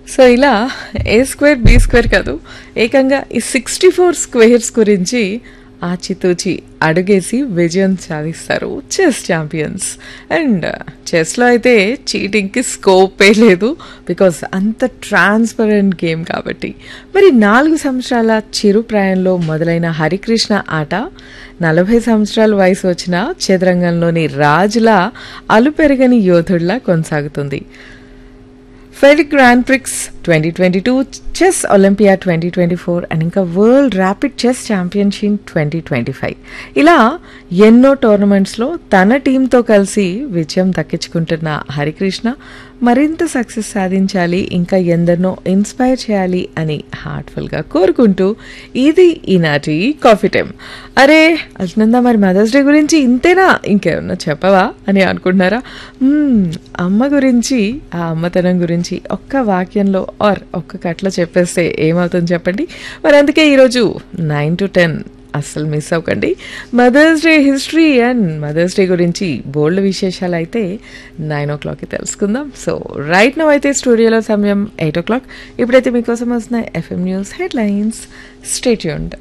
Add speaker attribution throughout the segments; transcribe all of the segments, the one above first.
Speaker 1: so ఇలా ఏ square B square కాదు ఏకంగా ఈ సిక్స్టీ ఫోర్ స్క్వేర్స్ గురించి ఆచితూచి అడుగేసి విజయం సాధిస్తారు చెస్ ఛాంపియన్స్ అండ్ చెస్లో అయితే చీటింగ్కి స్కోపే లేదు బికాస్ అంత ట్రాన్స్పరెంట్ గేమ్ కాబట్టి మరి నాలుగు సంవత్సరాల చిరు ప్రాయంలో మొదలైన హరికృష్ణ ఆట నలభై సంవత్సరాల వయసు వచ్చిన చదరంగంలోని రాజులా అలుపెరగని యోధుడిలా కొనసాగుతుంది ఫెడిక్ grand prix twenty twenty two chess olympiad twenty twenty four and ఇంకా world rapid chess championship twenty twenty five ఇలా ఎన్నో టోర్నమెంట్స్లో తన టీంతో కలిసి విజయం దక్కించుకుంటున్న హరికృష్ణ మరింత సక్సెస్ సాధించాలి ఇంకా ఎందరినో ఇన్స్పైర్ చేయాలి అని హార్ట్ఫుల్గా కోరుకుంటూ ఇది ఈనాటి కాఫీ టైం అరే అల్నంద మరి మదర్స్ డే గురించి ఇంతేనా ఇంకేమన్నా చెప్పవా అని అనుకుంటున్నారా మ్మ్, అమ్మ గురించి ఆ అమ్మతనం గురించి ఒక్క వాక్యంలో ఆర్ ఒక్క కట్లో చెప్పేస్తే ఏమవుతుంది చెప్పండి మరి అందుకే ఈరోజు నైన్ టు టెన్ అస్సలు మిస్ అవ్వకండి mother's day history and mother's day గురించి బోల్డ్ విశేషాలు అయితే నైన్ ఓ క్లాక్కి తెలుసుకుందాం సో రైట్ నో అయితే స్టూడియోలో సమయం ఎయిట్ ఓ క్లాక్ ఇప్పుడైతే మీకోసం వస్తున్నాయి ఎఫ్ఎం న్యూస్ హెడ్లైన్స్ స్టేట్యూండ్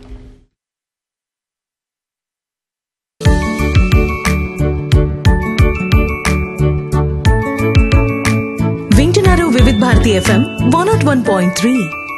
Speaker 2: వింటున్నారు Vividh Bharati FM one nought one point three